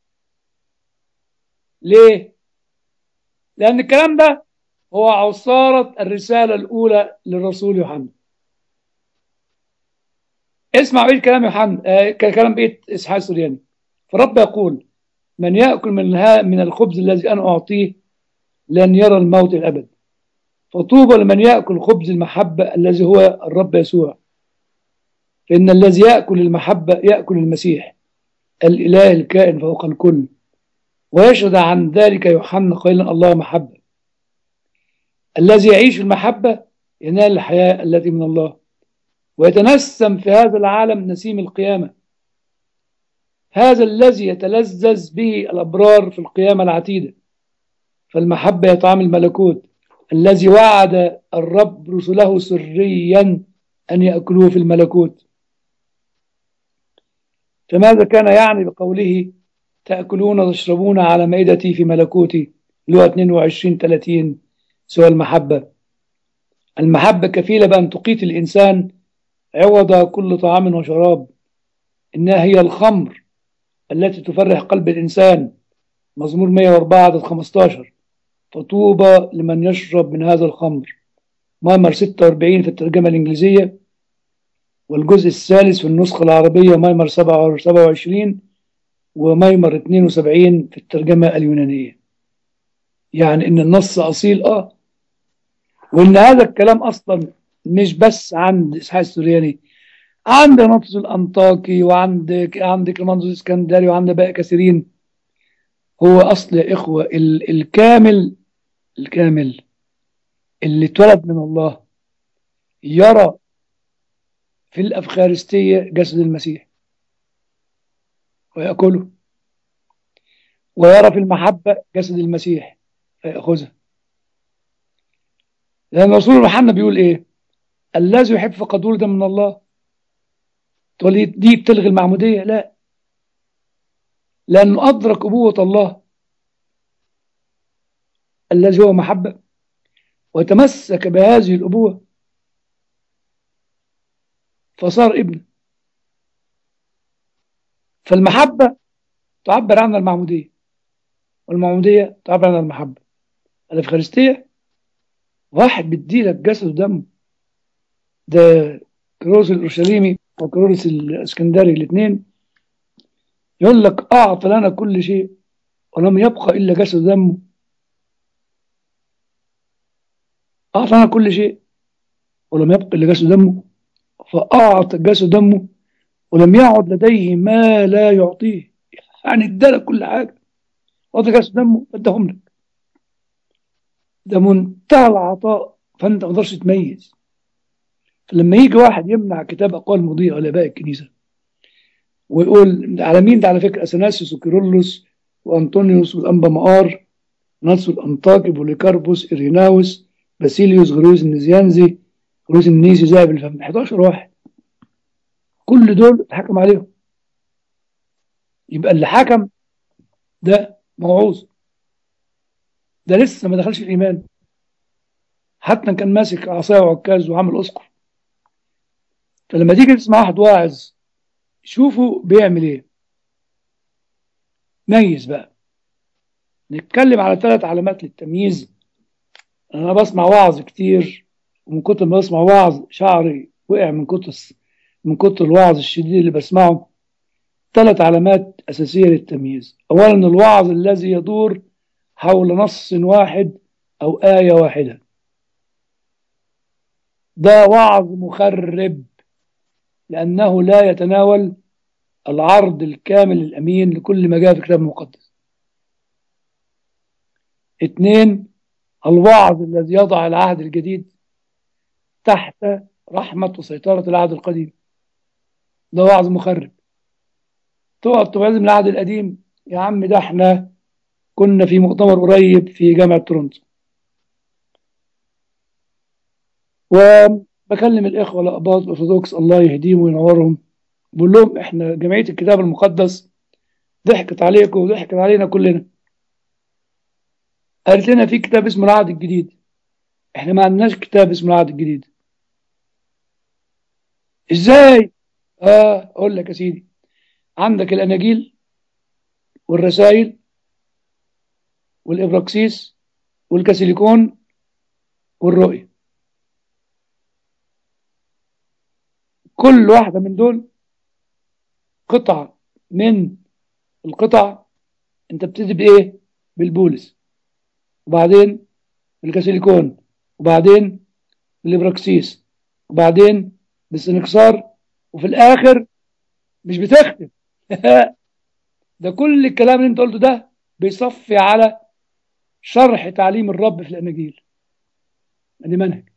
ليه لان الكلام ده هو عصارة الرسالة الأولى للرسول يوحنا اسمع بيت كلام يوحنا آه كلام بيت إسحاق السورياني فرب يقول من يأكل من من الخبز الذي أنا أعطيه لن يرى الموت الأبد فطوبى لمن يأكل خبز المحبة الذي هو الرب يسوع فإن الذي يأكل المحبة يأكل المسيح الإله الكائن فوق الكل ويشهد عن ذلك يوحنا قائلا الله محبة الذي يعيش في المحبة ينال الحياة التي من الله ويتنسم في هذا العالم نسيم القيامة هذا الذي يتلذذ به الأبرار في القيامة العتيدة فالمحبة يطعم الملكوت الذي وعد الرب رسله سريا أن يأكلوه في الملكوت فماذا كان يعني بقوله تأكلون وتشربون على مائدتي في ملكوتي لو 22 30 سوى المحبة المحبة كفيلة بأن تقيت الإنسان عوض كل طعام وشراب إنها هي الخمر التي تفرح قلب الإنسان مزمور 104 عدد 15 فطوبى لمن يشرب من هذا الخمر مايمر 46 في الترجمة الإنجليزية والجزء الثالث في النسخة العربية مايمر 27 وميمر 72 في الترجمة اليونانية يعني ان النص اصيل اه وان هذا الكلام اصلا مش بس عند اسحاق السورياني عند نطس الانطاكي وعند عند كلمانزوس الاسكندري وعند باقي كثيرين هو اصل يا اخوه ال الكامل الكامل اللي اتولد من الله يرى في الافخارستيه جسد المسيح ويأكله ويرى في المحبة جسد المسيح فيأخذها لأن رسول يوحنا بيقول إيه الذي يحب فقد ولد من الله تقول لي دي بتلغي المعمودية لا لأنه أدرك أبوة الله الذي هو محبة وتمسك بهذه الأبوة فصار ابن فالمحبة تعبر عن المعمودية والمعمودية تعبر عن المحبة الأفخارستية واحد بيديلك جسد ودم ده كروس الأورشليمي وكروس الإسكندري الاثنين يقول لك أعطى لنا كل شيء ولم يبقى إلا جسد ودمه أعطى لنا كل شيء ولم يبقى إلا جسد دمه فأعطى جسد دمه ولم يعد لديه ما لا يعطيه يعني ادالك كل حاجة أعطى جسد دمه اداهم لك ده منتهى العطاء فأنت ما تقدرش تميز فلما يجي واحد يمنع كتاب أقوال مضيئة لآباء الكنيسة ويقول على مين ده على فكرة أثناسيوس وكيرلس وأنطونيوس والأنبا مقار ناتسو الأنطاكي بوليكاربوس إريناوس باسيليوس غروز النزيانزي غروز النيسي ذهب الفم 11 واحد كل دول اتحكم عليهم يبقى اللي حكم ده موعوظ ده لسه ما دخلش الإيمان حتى كان ماسك عصاية وعكاز وعامل أسقف فلما تيجي تسمع واحد واعظ شوفوا بيعمل ايه ميز بقى نتكلم على ثلاث علامات للتمييز انا بسمع وعظ كتير ومن كتر ما بسمع وعظ شعري وقع من كتر من كتر الوعظ الشديد اللي بسمعه ثلاث علامات أساسية للتمييز أولا الوعظ الذي يدور حول نص واحد أو آية واحدة ده وعظ مخرب لأنه لا يتناول العرض الكامل الأمين لكل ما جاء في الكتاب المقدس اثنين الوعظ الذي يضع العهد الجديد تحت رحمة وسيطرة العهد القديم ده وعظ مخرب تقعد تبعزم العهد القديم يا عم ده احنا كنا في مؤتمر قريب في جامعة تورونتو وبكلم الإخوة الأقباط الأرثوذكس الله يهديهم وينورهم بقول لهم احنا جمعية الكتاب المقدس ضحكت عليكم وضحكت علينا كلنا قالت لنا في كتاب اسمه العهد الجديد احنا ما عندناش كتاب اسمه العهد الجديد ازاي اه اقول لك يا سيدي عندك الاناجيل والرسائل والابراكسيس والكاسيليكون والرؤية كل واحدة من دول قطعة من القطع انت بتبتدي بايه بالبولس وبعدين بالكاسيليكون وبعدين بالابراكسيس وبعدين بالسنكسار وفي الاخر مش بتختم ده كل الكلام اللي انت قلته ده بيصفي على شرح تعليم الرب في الاناجيل ادي منهج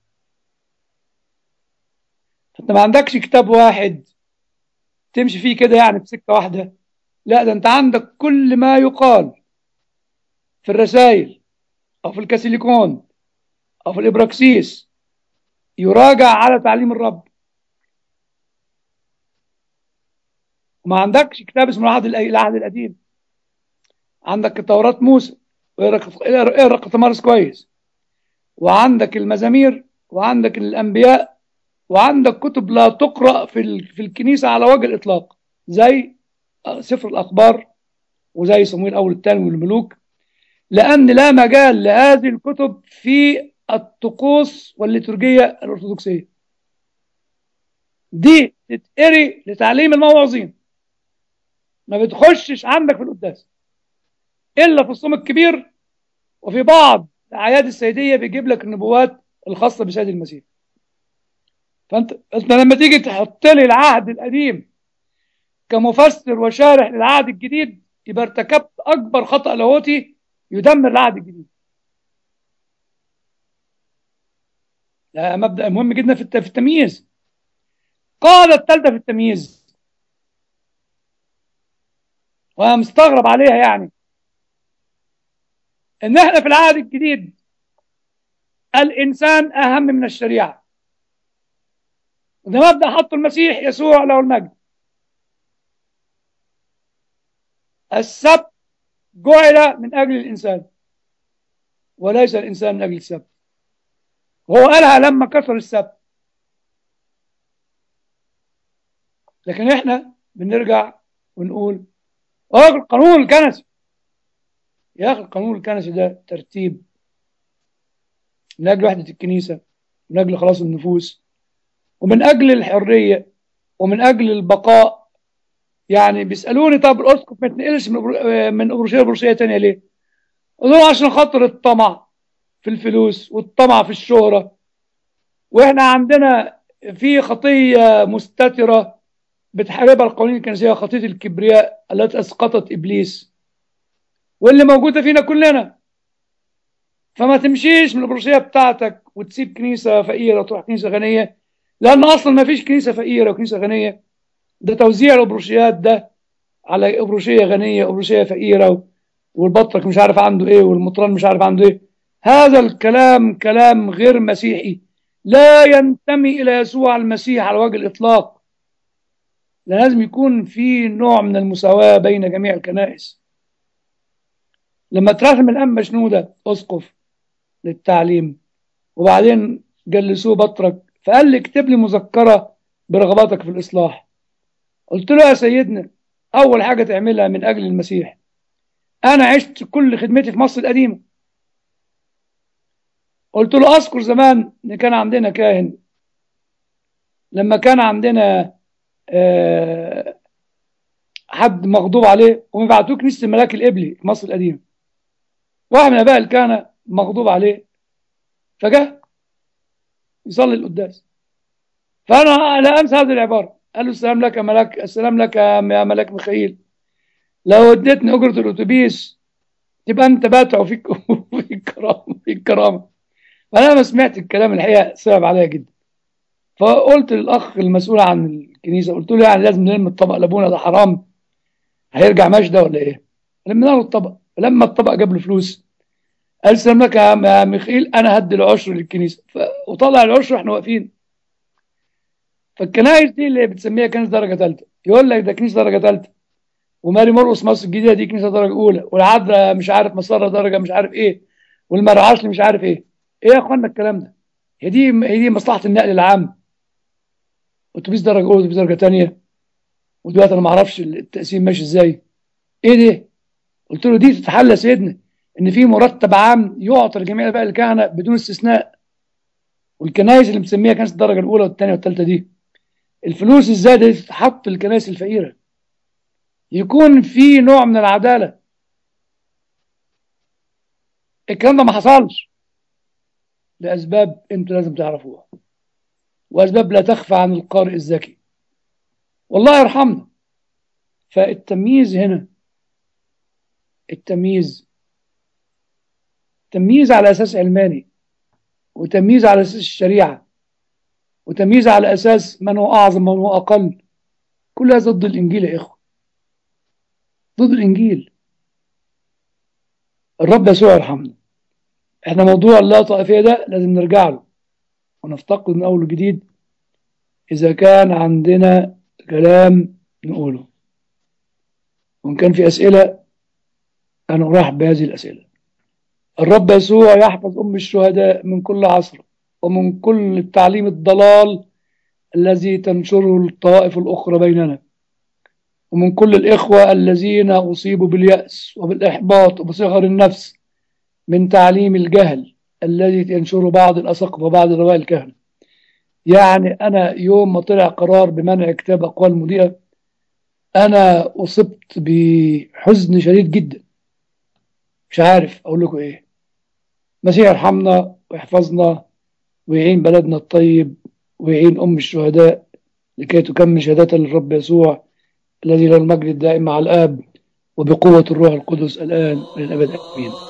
فانت ما عندكش كتاب واحد تمشي فيه كده يعني بسكه واحده لا ده انت عندك كل ما يقال في الرسائل او في الكاسيليكون او في الابراكسيس يراجع على تعليم الرب وما عندكش كتاب اسمه العهد العهد القديم عندك توراة موسى اقرا قطمارس كويس وعندك المزامير وعندك الانبياء وعندك كتب لا تقرا في في الكنيسه على وجه الاطلاق زي سفر الاخبار وزي صمويل الاول الثاني والملوك لان لا مجال لهذه الكتب في الطقوس والليتورجيه الارثوذكسيه دي تتقري لتعليم الموعظين ما بتخشش عندك في القداس الا في الصوم الكبير وفي بعض الاعياد السيديه بيجيب لك النبوات الخاصه بسيد المسيح فانت انت لما تيجي تحط لي العهد القديم كمفسر وشارح للعهد الجديد يبقى ارتكبت اكبر خطا لاهوتي يدمر العهد الجديد ده مبدا مهم جدا في التمييز قاعده الثالثه في التمييز وانا مستغرب عليها يعني ان احنا في العهد الجديد الانسان اهم من الشريعه وده مبدا حطه المسيح يسوع له المجد السبت جعل من اجل الانسان وليس الانسان من اجل السبت وهو قالها لما كسر السبت لكن احنا بنرجع ونقول اه القانون الكنسي يا اخي القانون الكنسي ده ترتيب من أجل وحدة الكنيسة من أجل خلاص النفوس ومن أجل الحرية ومن أجل البقاء يعني بيسألوني طب الأسقف ما تنقلش من أبر- من أبروشية لأبروشية تانية ليه؟ قلت لهم عشان خاطر الطمع في الفلوس والطمع في الشهرة وإحنا عندنا في خطية مستترة بتحاربها القوانين الكنسية خطية الكبرياء التي أسقطت إبليس واللي موجودة فينا كلنا فما تمشيش من البروشية بتاعتك وتسيب كنيسة فقيرة وتروح كنيسة غنية لأن أصلا ما فيش كنيسة فقيرة وكنيسة غنية ده توزيع الأبروشيات ده على أبروشية غنية أبروشية فقيرة والبطرك مش عارف عنده إيه والمطران مش عارف عنده إيه هذا الكلام كلام غير مسيحي لا ينتمي إلى يسوع المسيح على وجه الإطلاق لازم يكون في نوع من المساواة بين جميع الكنائس لما ترسم الأنبا شنودة أسقف للتعليم وبعدين جلسوه بطرك فقال لي اكتب لي مذكرة برغباتك في الإصلاح قلت له يا سيدنا أول حاجة تعملها من أجل المسيح أنا عشت كل خدمتي في مصر القديمة قلت له أذكر زمان إن كان عندنا كاهن لما كان عندنا آه، حد مغضوب عليه ويبعتوه كنيسة الملاك الإبلي في مصر القديمة واحد من آباء الكهنة مغضوب عليه فجاء يصلي القداس فأنا لا أنسى هذه العبارة قال له السلام لك يا ملاك السلام لك يا ملاك ميخائيل لو اديتني أجرة الأتوبيس تبقى أنت باتع وفيك وفيك كرامة فيك كرامة فأنا لما سمعت الكلام الحقيقة صعب عليا جدا فقلت للأخ المسؤول عن الكنيسة قلت له يعني لازم نلم الطبق لابونا ده حرام هيرجع ماشي ده ولا إيه؟ لمنا له الطبق لما الطبق جاب له فلوس قال سلام لك يا يا ميخائيل أنا هدي العشر للكنيسة ف... وطلع العشر واحنا واقفين فالكنائس دي اللي بتسميها كنيسة درجة ثالثة يقول لك ده كنيسة درجة ثالثة وماري مرقس مصر الجديدة دي كنيسة درجة أولى والعذراء مش عارف مسارة درجة مش عارف إيه والمرعاشلي مش عارف إيه إيه يا إخوانا الكلام ده؟ هي دي هي دي مصلحة النقل العام اتوبيس درجة أولى اتوبيس درجة ثانية ودلوقتي أنا ما أعرفش التقسيم ماشي إزاي إيه ده؟ قلت له دي تتحل يا سيدنا إن في مرتب عام يعطى لجميع بقى الكهنة بدون استثناء والكنائس اللي مسميها كنيسة الدرجة الأولى والثانية والثالثة دي الفلوس الزايدة دي تتحط للكنائس الفقيرة يكون في نوع من العدالة الكلام ده ما حصلش لأسباب أنتوا لازم تعرفوها وأسباب لا تخفى عن القارئ الذكي والله يرحمنا فالتمييز هنا التمييز تمييز على أساس علماني وتمييز على أساس الشريعة وتمييز على أساس من هو أعظم من هو أقل كل هذا ضد الإنجيل يا إخوة ضد الإنجيل الرب يسوع يرحمنا احنا موضوع اللا طائفية ده لازم نرجع له ونفتقد من أول وجديد إذا كان عندنا كلام نقوله وإن كان في أسئلة أنا أرحب بهذه الأسئلة الرب يسوع يحفظ أم الشهداء من كل عصر ومن كل التعليم الضلال الذي تنشره الطوائف الأخرى بيننا ومن كل الإخوة الذين أصيبوا باليأس وبالإحباط وبصغر النفس من تعليم الجهل الذي ينشره بعض الأساقفة وبعض رواية الكهنة يعني أنا يوم ما طلع قرار بمنع كتاب أقوال مضيئة أنا أصبت بحزن شديد جدا مش عارف أقول لكم إيه مسيح يرحمنا ويحفظنا ويعين بلدنا الطيب ويعين أم الشهداء لكي تكمل شهادتها للرب يسوع الذي له المجد الدائم مع الآب وبقوة الروح القدس الآن وللأبد آمين